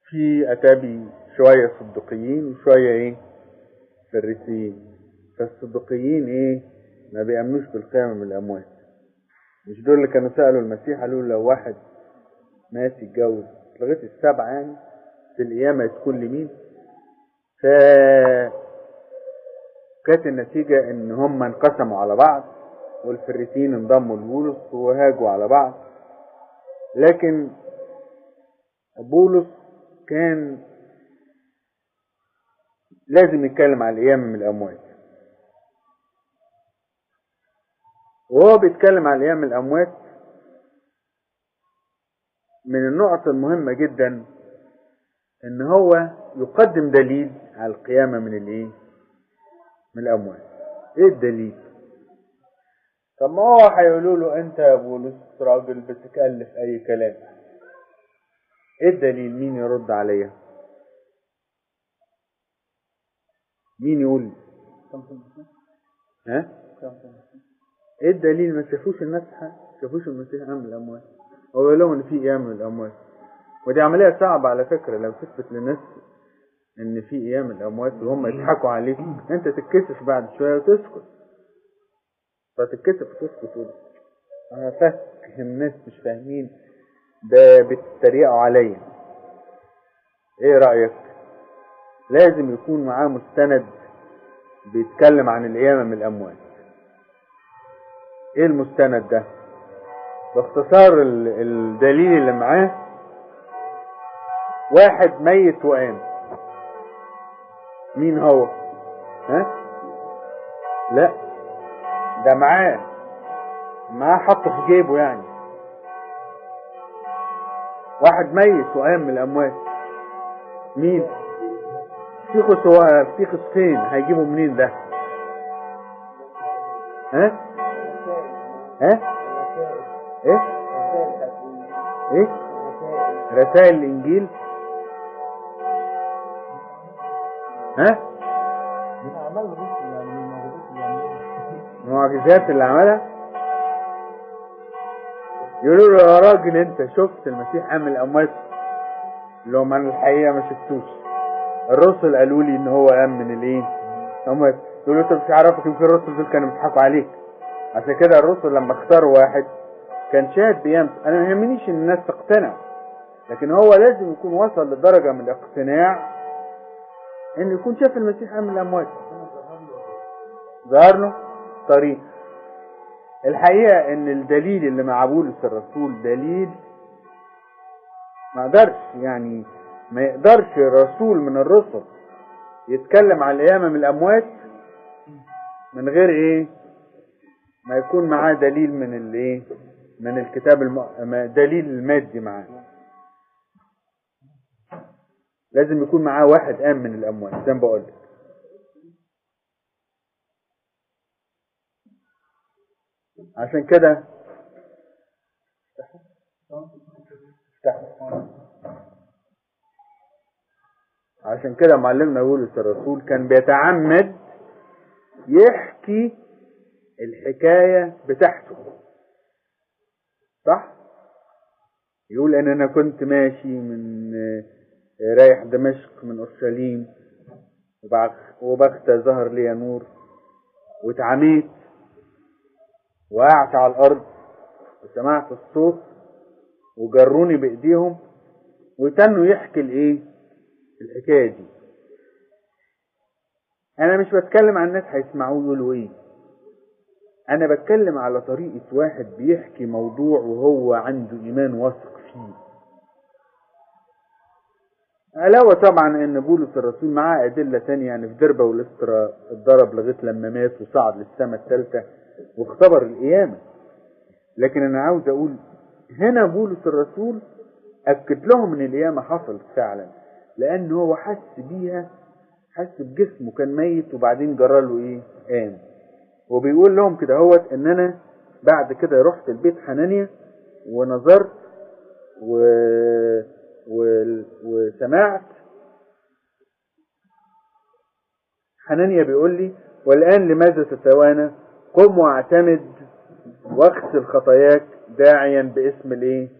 في اتابي شويه صدقيين وشويه ايه فريسيين فالصدقيين ايه ما بيأمنوش بالقيامة من الأموات مش دول اللي كانوا سألوا المسيح قالوا له لو واحد مات يتجوز لغاية السبعة يعني في القيامة تكون لمين ف كانت النتيجة ان هم انقسموا على بعض والفريسيين انضموا لبولس وهاجوا على بعض لكن بولس كان لازم يتكلم على القيامة من الأموات وهو بيتكلم على القيامة من الأموات من النقط المهمة جدا ان هو يقدم دليل على القيامة من الايه من الأموات ايه الدليل طب ما هو هيقولوا له انت يا بولس راجل بتتكلف اي كلام ايه الدليل مين يرد عليا مين يقول ها ايه الدليل ما شافوش الناس حق شافوش المسيح قام من الاموات هو يقول لهم ان في قيام من الاموات ودي عمليه صعبه على فكره لو تثبت للناس ان في قيام من الاموات وهم يضحكوا عليك انت تتكسف بعد شويه وتسكت فتتكسف وتسكت وتقول انا فاهم الناس مش فاهمين ده بيتريقوا عليا ايه رايك لازم يكون معاه مستند بيتكلم عن القيامه من الاموات ايه المستند ده باختصار الدليل اللي معاه واحد ميت وقام مين هو ها لا ده معاه معاه حطه في جيبه يعني واحد ميت وقام من الاموات مين فيخس هو فيخس فين هيجيبه منين ده ها ها ايه ايه رسائل الانجيل ها المعجزات اللي عملها يقولوا له يا راجل انت شفت المسيح قام من الاموات لو ما انا الحقيقه ما شفتوش الرسل قالوا لي ان هو قام من الايه اموات يقولوا انت مش عارفك يمكن الرسل دول كانوا بيضحكوا عليك عشان كده الرسل لما اختاروا واحد كان شاهد بقيامته انا ما يهمنيش ان الناس تقتنع لكن هو لازم يكون وصل لدرجه من الاقتناع ان يكون شاف المسيح قام من الاموات ظهر له طريق الحقيقه ان الدليل اللي مع بولس الرسول دليل ما قدرش يعني ما يقدرش رسول من الرسل يتكلم عن القيامه من الاموات من غير ايه ما يكون معاه دليل من الايه من الكتاب الم... دليل المادي معاه لازم يكون معاه واحد قام من الاموات زي ما بقول لك عشان كده عشان كده معلمنا بولس الرسول كان بيتعمد يحكي الحكاية بتاعته صح يقول ان انا كنت ماشي من رايح دمشق من اورشليم وبغتة ظهر لي نور واتعميت وقعت على الارض وسمعت الصوت وجروني بايديهم وتنوا يحكي الايه الحكايه دي انا مش بتكلم عن الناس هيسمعوه يقولوا ايه انا بتكلم على طريقة واحد بيحكي موضوع وهو عنده ايمان واثق فيه علاوة طبعا ان بولس الرسول معاه ادلة تانية يعني في دربة والاسترا اتضرب لغاية لما مات وصعد للسماء الثالثة واختبر القيامة لكن انا عاوز اقول هنا بولس الرسول اكد لهم ان القيامة حصلت فعلا لان هو حس بيها حس بجسمه كان ميت وبعدين جراله ايه قام وبيقول لهم كده هوت ان انا بعد كده رحت البيت حنانيا ونظرت و... و... وسمعت حنانيا بيقول لي والان لماذا تتوانى قم واعتمد واغسل خطاياك داعيا باسم الايه